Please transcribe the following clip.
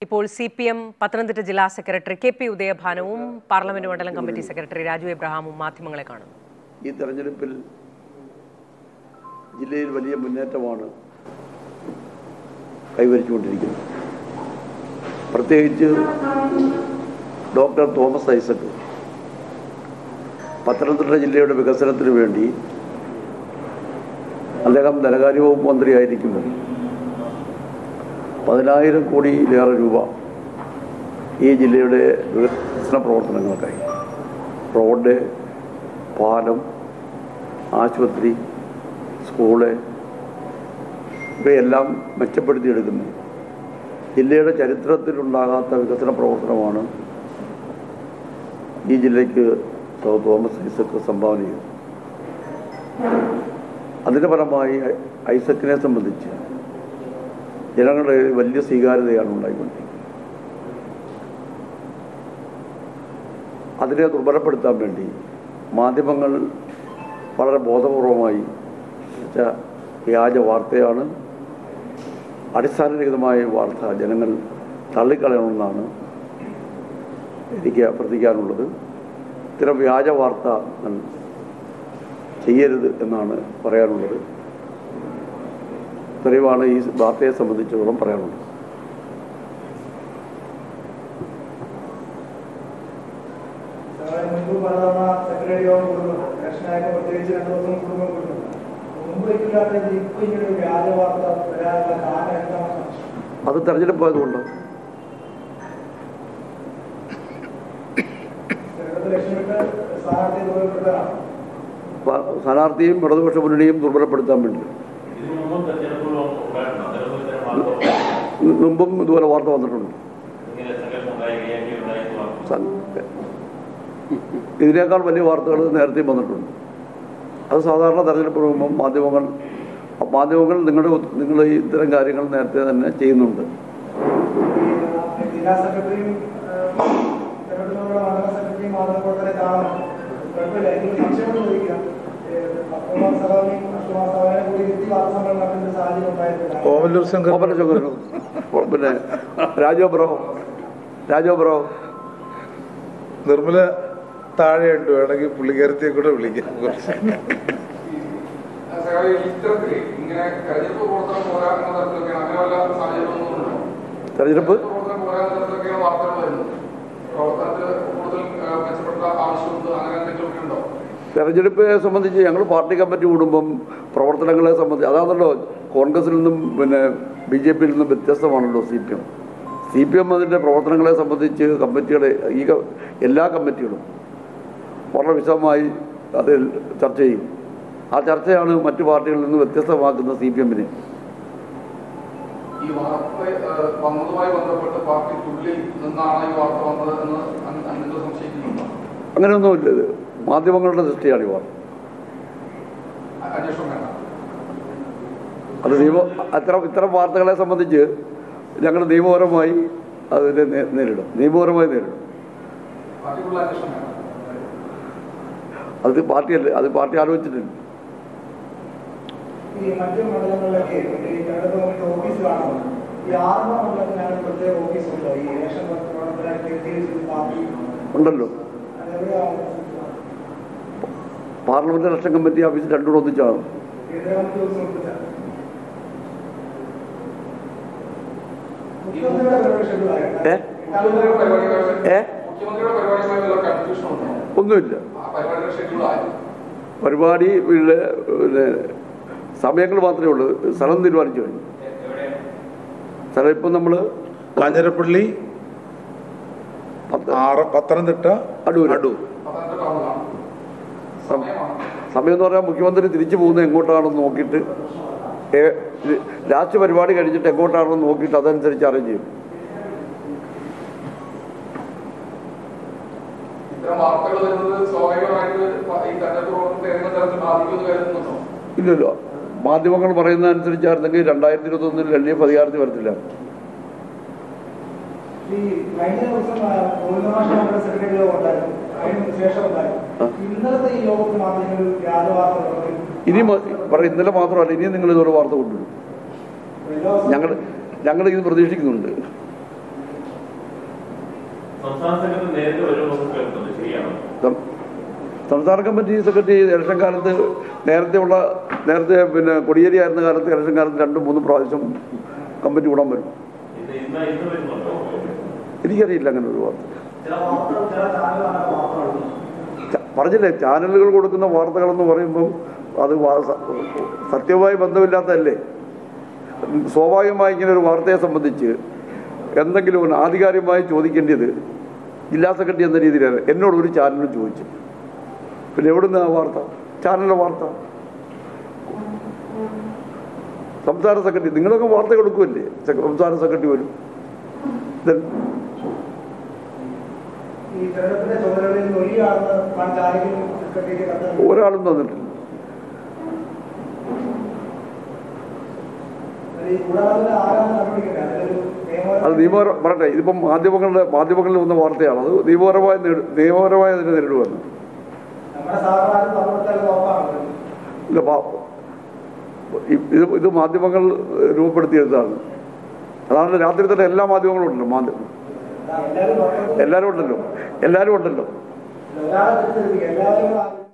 ഇപ്പോൾ C P M Pathanamthitta ജില്ലാ secretary K P ഉദയഭാനവും പാർലമെന്റ് മണ്ഡലം കമ്മിറ്റി സെക്രട്ടറി രാജു എബ്രഹാമും മാധ്യമങ്ങളെ കാണുന്നു ഈ തെരഞ്ഞെടുപ്പിൽ ജില്ലയിൽ വലിയ മുന്നേറ്റമാണ് കൈവരിച്ചുകൊണ്ടിരിക്കുന്നത് പ്രത്യേകിച്ച് ഡോക്ടർ തോമസ് ഐസക് പത്തനംതിട്ട ജില്ലയുടെ വികസനത്തിന് വേണ്ടി അദ്ദേഹം ധനകാര്യ വകുപ്പ് മന്ത്രിയായിരിക്കുമ്പോൾ പതിനായിരം കോടിയിലേറെ രൂപ ഈ ജില്ലയുടെ വികസന പ്രവർത്തനങ്ങൾക്കായി റോഡ് പാലം ആശുപത്രി സ്കൂള് ഇവയെല്ലാം മെച്ചപ്പെടുത്തിയെടുക്കുന്നു ജില്ലയുടെ ചരിത്രത്തിലുണ്ടാകാത്ത വികസന പ്രവർത്തനമാണ് ഈ ജില്ലയ്ക്ക് സോ തോമസ് ഐസക്ക് സംഭാവന ചെയ്തത് അതിൻ്റെ ഫലമായി ഐസക്കിനെ സംബന്ധിച്ച് ജനങ്ങളുടെ ഇടയിൽ വലിയ സ്വീകാര്യതയാണ് ഉണ്ടായിക്കൊണ്ടിരിക്കുന്നത് അതിനെ ദുർബലപ്പെടുത്താൻ വേണ്ടി മാധ്യമങ്ങൾ വളരെ ബോധപൂർവമായി സൃഷ്ടിച്ച വ്യാജ വാർത്തയാണ് അടിസ്ഥാനരഹിതമായ വാർത്ത ജനങ്ങൾ തള്ളിക്കളയണമെന്നാണ് എനിക്ക് അഭ്യർത്ഥിക്കാനുള്ളത് ഇത്തരം വ്യാജ വാർത്ത ചെയ്യരുത് എന്നാണ് പറയാനുള്ളത് ഇത്രയുമാണ് ഈ വാർത്തയെ സംബന്ധിച്ചിടത്തോളം പറയാനുള്ളത് മുൻപ് പലതവണ സെക്രട്ടറി യോഗം കൂടുന്നുണ്ട് ഇലക്ഷനായിട്ട് പ്രത്യേകിച്ച് രണ്ടു ദിവസം കുടുംബം കൂടുന്നുണ്ട് മുമ്പ് ഇല്ലാത്ത ഇപ്പൊ ഇങ്ങനെ ഒരു വ്യാജ വാർത്ത വരാനുള്ള കാരണം എന്താണെന്ന് അത് തെരഞ്ഞെടുപ്പ് ആയതുകൊണ്ട് തെരഞ്ഞെടുപ്പ് ലക്ഷ്യമിട്ട് സ്ഥാനാർത്ഥി ദൂരപ്പെട്ടതാണ് പ- സ്ഥാനാർത്ഥിയും ഇടതുപക്ഷ മുന്നണിയും ദുർബലപ്പെടുത്താൻ വേണ്ടി ഇതിനു മുമ്പും തെരഞ്ഞെടുപ്പുകൾ ഉണ്ടായിട്ടുണ്ടോ തെരഞ്ഞെടുപ്പ് ഇത്തരം വാർത്തകൾ മുമ്പും ഇതുപോലെ വാർത്ത വന്നിട്ടുണ്ട് ഇങ്ങനെ സംഘർഷം ഉണ്ടായി കയ്യാക്കി ഉണ്ടായി എന്ന് വാർത്ത സ- ഇതിനേക്കാൾ വലിയ വാർത്തകൾ നേരത്തെയും വന്നിട്ടുണ്ട് അത് സാധാരണ തെരഞ്ഞെടുപ്പ് മുമ്പ് മാധ്യമങ്ങൾ മാധ്യമങ്ങൾ നിങ്ങളുടെ ഉത്ത- നിങ്ങൾ ഈ ഇത്തരം കാര്യങ്ങൾ നേരത്തെ തന്നെ ചെയ്യുന്നുണ്ട് ഈ ജില്ലാ സെക്രട്ടറിയും തെരഞ്ഞെടുപ്പിനുള്ള മണ്ഡല സെക്രട്ടറിയും മാതൃപ്രവർത്തനെ കാണുന്നുണ്ട് കുഴപ്പമില്ല എനിക്ക് സംശയം ചോദിക്കാം പത്തൊമ്പതാം സഭാവിനെയും അഷ്ടമാം സഭാവിനെ കൂടി ഇരുത്തി വാർത്താ സമ്മേളനം നടത്തേണ്ട സാഹചര്യം ഉണ്ടായിട്ടില്ല ഓമല്ലൂർ ശങ്കർ ഓപ്പറ ചുമതല. പിന്നെ രാജോ ബ്രോ രാജോ ബ്രോ നിർമ്മല താഴെയുണ്ട് വേണമെങ്കിൽ പുള്ളിക്കാരത്തെ കൂടെ വിളിക്കാം കുറച്ച് സഹായി ഇത്തരത്തില് ഇങ്ങനെ തെരഞ്ഞെടുപ്പ് പ്രവർത്തനം പോരാ എന്ന തരത്തിലൊക്കെയാണ് അങ്ങനെ വല്ല സാഹചര്യമൊന്നുമുണ്ടോ തെരഞ്ഞെടുപ്പ് പ്രവർത്തനം പോരാ എന്ന തരത്തിലൊക്കെയാണ് വാർത്തകൾ വരുന്നത് പ്രവർത്തനത്തിൽ കൂടുതൽ ആ, മെച്ചപ്പെട്ട ആവശ്യമുണ്ട് അങ്ങനെ എന്തെങ്കിലുമൊക്കെ ഉണ്ടോ തെരഞ്ഞെടുപ്പിനെ സംബന്ധിച്ച് ഞങ്ങൾ പാർട്ടി കമ്മിറ്റി കൂടുമ്പം പ്രവർത്തനങ്ങളെ സംബന്ധിച്ച് അതാണല്ലോ കോൺഗ്രസിൽ നിന്നും പിന്നെ ബി ജെ പിയിൽ നിന്നും വ്യത്യസ്തമാണല്ലോ C P M C P M അതിൻ്റെ പ്രവർത്തനങ്ങളെ സംബന്ധിച്ച് കമ്മിറ്റികളെ ഈ ക- എല്ലാ കമ്മിറ്റികളും വളരെ വിശദമായി അതിൽ ചർച്ച ചെയ്യും ആ ചർച്ചയാണ് മറ്റു പാർട്ടികളിൽ നിന്ന് വ്യത്യസ്തമാക്കുന്ന സി പി എമ്മിനെ ഈ വാർത്ത ആ, വന്നതുമായി ബന്ധപ്പെട്ട് പാർട്ടിക്കുള്ളിൽ നിന്നാണ് ഈ വാർത്ത വന്നത് എന്ന് അൻ- അൻ- നിങ്ങൾ സംശയിക്കുന്നുണ്ടോ അങ്ങനെയൊന്നുമില്ല ഇത് മാധ്യമങ്ങളുടെ ദൃഷ്ടിയാണ് ഈ വാർത്ത അ- അന്വേഷണം വേണ്ട അത് നിയമ അത്തരം ഇത്തരം വാർത്തകളെ സംബന്ധിച്ച് ഞങ്ങൾ നിയമപരമായി അതിനെ നേ- നേരിടും നിയമപരമായി നേരിടും പാർട്ടിക്കുള്ള അന്വേഷണം വേണ്ട അത് പാർട്ടിയല്ലേ അത് പാർട്ടി ആലോചിച്ചിട്ടില്ല ഈ മറ്റു മണ്ഡലങ്ങളിലൊക്കെ ഈ തെരഞ്ഞെടുപ്പ് കമ്മിറ്റി ഓഫീസ് കാണുന്നത് ഈ ആറെണ്ണം മണ്ഡലത്തിനാണ് പ്രത്യേക ഓഫീസ് ഉണ്ടോ ഈ ഇലക്ഷൻ പ്രവർത്തനത്തിനായി കേന്ദ്രീകരിച്ച് പാർട്ടി ഉണ്ടല്ലോ അതെവിടെയാണ് പാർലമെന്റ് ഇലക്ഷൻ കമ്മിറ്റി ഓഫീസ് രണ്ടുകൂടെ ഒന്നിച്ചാണ് കേന്ദ്ര കമ്മിറ്റി ഓഫീസ് ഉൾപ്പെട്ടാണ് മുഖ്യമന്ത്രിയുടെ പരിപാടി ഷെഡ്യൂൾ ഏ? മുഖ്യമന്ത്രിയുടെ പരിപാടികൾ ഏ മുഖ്യമന്ത്രിയുടെ പരിപാടിയുമായി വല്ല കൺഫ്യൂഷൻ ഉണ്ടോ ഒന്നുമില്ല ആ പരിപാടിയുടെ ഷെഡ്യൂൾ ആയി പരിപാടി പിന്നെ പിന്നെ സമയങ്ങൾ മാത്രമേ ഉള്ളൂ സ്ഥലം തീരുമാനിച്ചു കഴിഞ്ഞു സ്ഥലം ഇപ്പം നമ്മൾ കാഞ്ഞിരപ്പള്ളി ആറ് പത്തനംതിട്ട അടൂർ അടൂർ പത്തനംതിട്ട ടൗണിലാണ് സമയമാണ് സമയം എന്ന് പറഞ്ഞാൽ മുഖ്യമന്ത്രി തിരിച്ചു പോകുന്നത് എങ്ങോട്ടാണെന്ന് നോക്കിയിട്ട് ഏ- ഇത് ലാസ്റ്റ് പരിപാടി കഴിഞ്ഞിട്ട് എങ്ങോട്ടാണെന്ന് നോക്കിയിട്ട് അതനുസരിച്ച് അറേഞ്ച് ചെയ്യും ഇത്തരം വാർത്തകൾ വരുന്നത് സ്വാഭാവികമായിട്ട് ഈ തെരഞ്ഞെടുപ്പ് പ്രവർത്തനത്തെ ഏതെങ്കിലും തരത്തിൽ ബാധിക്കുമെന്ന് കരുതുന്നുണ്ടോ ഇല്ലല്ലോ മാധ്യമങ്ങൾ പറയുന്നതനുസരിച്ചായിരുന്നെങ്കിൽ രണ്ടായിരത്തി ഇരുപത്തൊന്നിൽ എൽ ഡി എഫ് അധികാരത്തിൽ വരത്തില്ല ഈ കഴിഞ്ഞ ദിവസം ഗോവിന്ദമാഷ മണ്ഡല സെക്രട്ടറി യോഗം ഉണ്ടായിരുന്നു അതിന് ശേഷം ഉണ്ടായിരുന്നു ഇന്നലത്തെ ഈ യോഗത്തിൽ മാത്രമേ ഒരു വ്യാജ വാർത്ത നടന്നു ഇനി മ- പറയും ഇന്നലെ മാത്രമല്ല ഇനിയും നിങ്ങൾ ഇതൊരു വാർത്ത കൊണ്ടുവരും എല്ലാ ദിവസവും ഞങ്ങൾ ഞങ്ങൾ ഇത് പ്രതീക്ഷിക്കുന്നുണ്ട് സംസ്ഥാന സെക്രട്ടറി നേരത്തെ വരുമെന്ന് കേൾക്കുന്നത് ശരിയാണോ സം- സംസ്ഥാന കമ്മിറ്റി സെക്രട്ടറി ഇലക്ഷൻ കാലത്ത് നേരത്തെ ഉള്ള നേരത്തെ പിന്നെ കൊടിയേരി ആയിരുന്ന കാലത്ത് ഇലക്ഷൻ കാലത്ത് രണ്ടും മൂന്നും പ്രാവശ്യം കമ്മിറ്റി കൂടാൻ വരും ഇത് ഇന്ന് ഇന്ന് വരുന്നുണ്ടോ എനിക്കറിയില്ല അങ്ങനെ ഒരു വാർത്ത ചില വാർത്തകൾ ചില ചാനലാണ് വാർത്തകൾ ച- പറഞ്ഞില്ലേ ചാനലുകൾ കൊടുക്കുന്ന വാർത്തകളെന്ന് പറയുമ്പം അത് വാ- സ- സത്യവുമായി ബന്ധമില്ലാത്തതല്ലേ സ്വാഭാവികമായി ഇങ്ങനെ ഒരു വാർത്തയെ സംബന്ധിച്ച് എന്തെങ്കിലും ഒന്ന് ആധികാരികമായി ചോദിക്കേണ്ടത് ജില്ലാ സെക്രട്ടറി എന്ന രീതിയിലാണ് എന്നോട് ഒരു ചാനലും ചോദിച്ചു പിന്നെ എവിടുന്ന് ആ വാർത്ത ചാനലിലെ വാർത്ത സംസ്ഥാന സെക്രട്ടറി നിങ്ങളൊക്കെ വാർത്ത കൊടുക്കുമല്ലേ സെ- സംസ്ഥാന സെക്രട്ടറി വരും ഇത് ഈ തെരഞ്ഞെടുപ്പിന്റെ ചുമതലകളിൽ നിന്ന് ഒഴിയാണെന്ന് കാണിച്ച ആരെങ്കിലും സെക്രട്ടറിക്ക് കത്ത് ഒരാളും തന്നിട്ടില്ല ഈ കൂടാതെ ആരാണ് നടപടിക്കുന്നത് അതിലൊരു അത് നിയമപരം നിയമപര പറയട്ടെ ഇതിപ്പം മാധ്യമങ്ങളുടെ മാധ്യമങ്ങളിൽ വന്ന വാർത്തയാണ് അത് നിയമപരമായ നേരി- നിയമപരമായ അതിനെ നേരിടുവാണ് നമ്മുടെ സാധാരണ തമിഴ്നാട്ടിൽ ഉറപ്പാണ് ഇല്ല പാ- ഇ- ഇത് ഇത് മാധ്യമങ്ങൾ രൂപപ്പെടുത്തിയെടുത്താണ് അതാണ് രാത്രി തന്നെ എല്ലാ മാധ്യമങ്ങളും ഉണ്ടല്ലോ മാധ്യമം എല്ലാവരും പുറത്ത് എല്ലാവരും ഉണ്ടല്ലോ എല്ലാവരും ഉണ്ടല്ലോ ഒരാളെ തിരിച്ചെടുക്കുക എല്ലാവരും